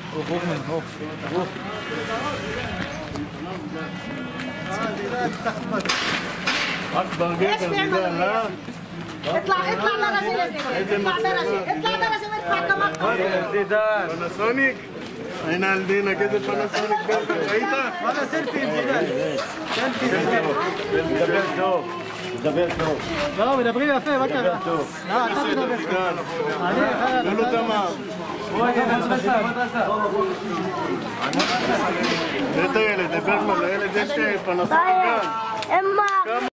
רוח מן, רוח. רוח. اكبر جدا ده لا اطلع اطلع درجه لازم اطلع درجه اطلع درجه وادفع كمان زيدان باناسونيك هنا عندنا كده باناسونيك ده شايفه هذا سيلفي زيدان سيلفي زيدان מדבר טוב, מדבר טוב, לא, מדברים יפה, מה קרה? מדבר טוב. לא, אתה מדבר. אני, له تمام ده ילד, ده ברמן, לילד יש פנסוניק גם. اما